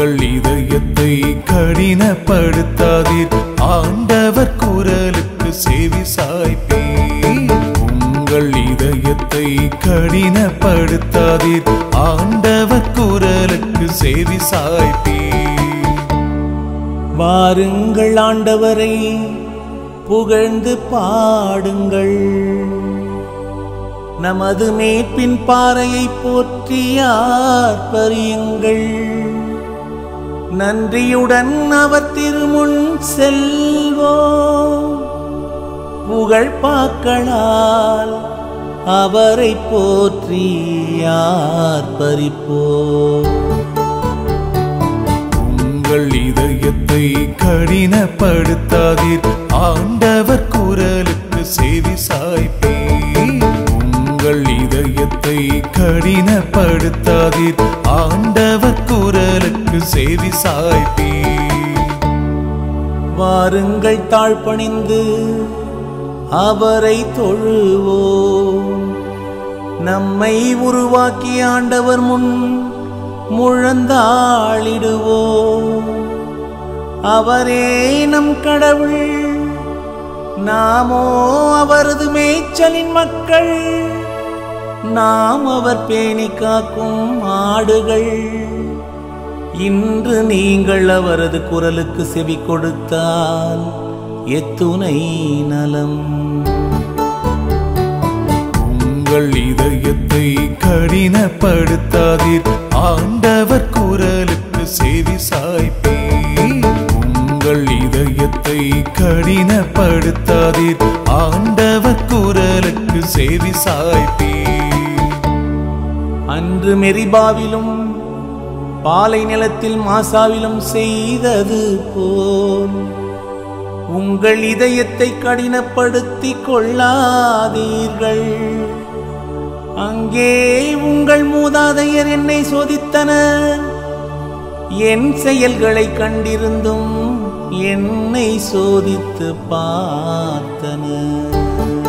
உங்கள் இதயத்தை கடினப்படுத்தாதீர் ஆண்டவர் குரலுக்கு செவி சாய்ப்பீர் உங்கள் இதயத்தை கடினப்படுத்தாதீர் ஆண்டவர் குரலுக்கு செவி சாய்ப்பீர் வாருங்கள் ஆண்டவரை புகழ்ந்து பாடுங்கள் நமது மேற்பின் பாறையை போற்றி ஆர்ப்பரியுங்கள் நன்றியுடன் அவர் திருமுன் செல்வோம் புகழ் பாக்களால் அவரை போற்றி ஆர்ப்பரிப்போம் உங்கள் இதயத்தை கடினப்படுத்தாதீர் ஆண்டவர் குரலுக்கு செவி சாய்ப்பீர் உங்கள் இதயத்தை கடினப்படுத்தாதீர் ஆண்டவர் குரலுக்கு செவி சாய்ப்பீர் வாருங்கள் தாழ்பணிந்து அவரை தொழுவோம் நம்மை உருவாக்கிய ஆண்டவர் முன் முழந்தாளிடுவோம் அவரே நம் கடவுள் நாமோ அவரது மேய்ச்சலின் மக்கள் நாம் அவர் பேணி காக்கும் ஆடுகள் இன்று நீங்கள் அவரது குரலுக்கு செவி கொடுத்தால் எத்துணை நலம் உங்கள் இதயத்தை கடினப்படுத்தாதீர் ஆண்டவர் குரலுக்கு செவி சாய்ப்பீர் உங்கள் இதயத்தை கடினப்படுத்தாதீர் ஆண்டவர் குரலுக்கு செவி சாய்ப்பீர் அன்று மெரிபாவிலும் பாலை நிலத்தில் மாசாவிலும் செய்தது போல் உங்கள் இதயத்தை கடினப்படுத்திக் கொள்ளாதீர்கள் அங்கே உங்கள் மூதாதையர் என்னை சோதித்தனர் என் செயல்களை கண்டிருந்தும் என்னை சோதித்து பார்த்தனர்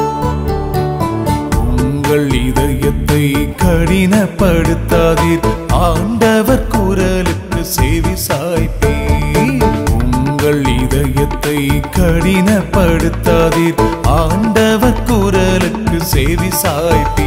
உங்கள் இதயத்தை கடினப்படுத்தாதீர் ஆண்டவர் குரலுக்கு செவி சாய்ப்பீர் உங்கள் இதயத்தை கடினப்படுத்தாதீர் ஆண்டவர் குரலுக்கு செவி சாய்ப்பீர்